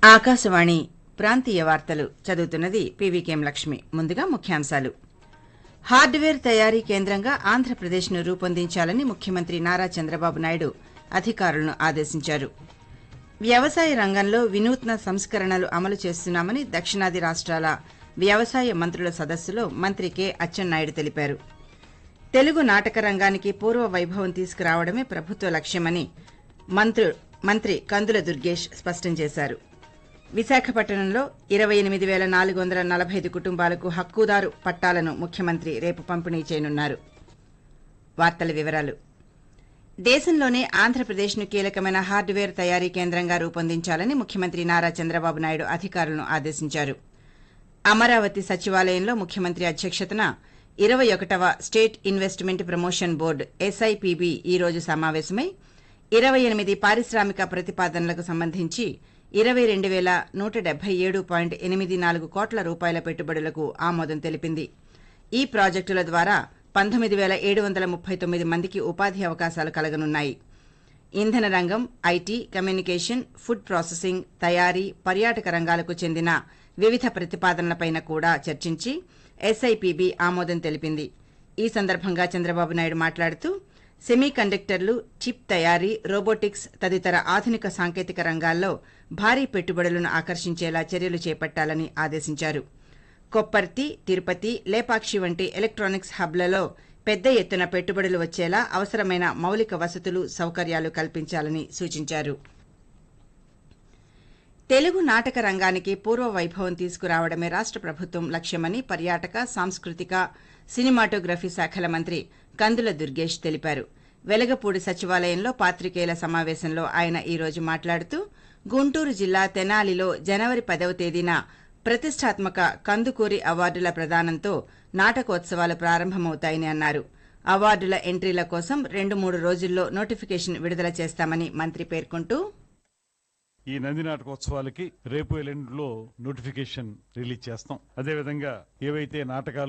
ఆకాశవాణి ప్రాంతీయ వార్తలు చదువుతున్నది పీవీకేం లక్ష్మి ముందుగా ముఖ్యాంశాలు హార్డ్వేర్ తయారీ కేంద్రంగా ఆంధ్రప్రదేశ్ను రూపొందించాలని ముఖ్యమంత్రి నారా చంద్రబాబు నాయుడు అధికారులను ఆదేశించారు వ్యవసాయ రంగంలో వినూత్న సంస్కరణలు అమలు చేస్తున్నామని దక్షిణాది రాష్ట్రాల వ్యవసాయ మంత్రుల సదస్సులో మంత్రి కె అచ్చెన్నాయుడు తెలిపారు తెలుగు నాటక రంగానికి పూర్వ వైభవం తీసుకురావడమే ప్రభుత్వ లక్ష్యమని మంత్రు మంత్రి కందుల దుర్గేష్ స్పష్టం చేశారు విశాఖపట్నంలో ఇరవై ఎనిమిది వేల నాలుగు వందల నలభై ఐదు కుటుంబాలకు హక్కుదారు పట్టాలను ముఖ్యమంత్రి రేపు పంపిణీ చేయనున్నారు వార్తల వివరాలు దేశంలోనే ఆంధ్రప్రదేశ్ను కీలకమైన హార్డ్వేర్ తయారీ కేంద్రంగా రూపొందించాలని ముఖ్యమంత్రి నారా చంద్రబాబు నాయుడు అధికారులను ఆదేశించారు అమరావతి సచివాలయంలో ముఖ్యమంత్రి అధ్యక్షతన ఇరవై ఒకటవ state investment promotion board SIPB ఈ రోజు సమావేశమై ఇరవై ఎనిమిది పారిశ్రామిక ప్రతిపాదనలకు సంబంధించి ఇరవై రెండు వేల నూట డెబ్బై ఏడు పాయింట్ ఎనిమిది నాలుగు కోట్ల రూపాయల పెట్టుబడులకు ఆమోదం తెలిపింది ఈ ప్రాజెక్టుల ద్వారా పంతొమ్మిది వేల ఏడు వందల ముప్పై తొమ్మిది మందికి ఉపాధి అవకాశాలు కలగనున్నాయి ఇంధన రంగం ఐటీ కమ్యూనికేషన్ ఫుడ్ ప్రాసెసింగ్ తయారీ పర్యాటక రంగాలకు చెందిన వివిధ ప్రతిపాదనలపైన కూడా చర్చించి ఎస్ఐపిబి ఆమోదం తెలిపింది ఈ సందర్భంగా చంద్రబాబు నాయుడు మాట్లాడుతూ సెమీ కండక్టర్లు చిప్ తయారీ రోబోటిక్స్ తదితర ఆధునిక సాంకేతిక రంగాల్లో భారీ పెట్టుబడులను ఆకర్షించేలా చర్యలు చేపట్టాలని ఆదేశించారు కొప్పర్తి తిరుపతి లేపాక్షి వంటి ఎలక్ట్రానిక్స్ హబ్లలో పెద్ద ఎత్తున పెట్టుబడులు వచ్చేలా అవసరమైన మౌలిక వసతులు సౌకర్యాలు కల్పించాలని సూచించారు తెలుగు నాటక రంగానికి పూర్వ వైభవం తీసుకురావడమే రాష్ట ప్రభుత్వం లక్ష్యమని పర్యాటక సాంస్కృతిక సినిమాటోగ్రఫీ శాఖల మంత్రి కందుల దుర్గేష్ తెలిపారు వెలగపూడి సచివాలయంలో పాత్రికేయుల సమావేశంలో ఆయన ఈ రోజు మాట్లాడుతూ గుంటూరు జిల్లా తెనాలిలో జనవరి పదవ తేదీన ప్రతిష్టాత్మక కందుకూరి అవార్డుల ప్రదానంతో నాటకోత్సవాలు ప్రారంభమవుతాయని అన్నారు అవార్డుల ఎంట్రీల కోసం రెండు మూడు రోజుల్లో నోటిఫికేషన్ విడుదల చేస్తామని మంత్రి పేర్కొంటూ ఈ నంది నాటకోత్సవాలకి రేపు ఎల్లుండిలో నోటిఫికేషన్ రిలీజ్ చేస్తాం అదేవిధంగా ఏవైతే నాటకాలు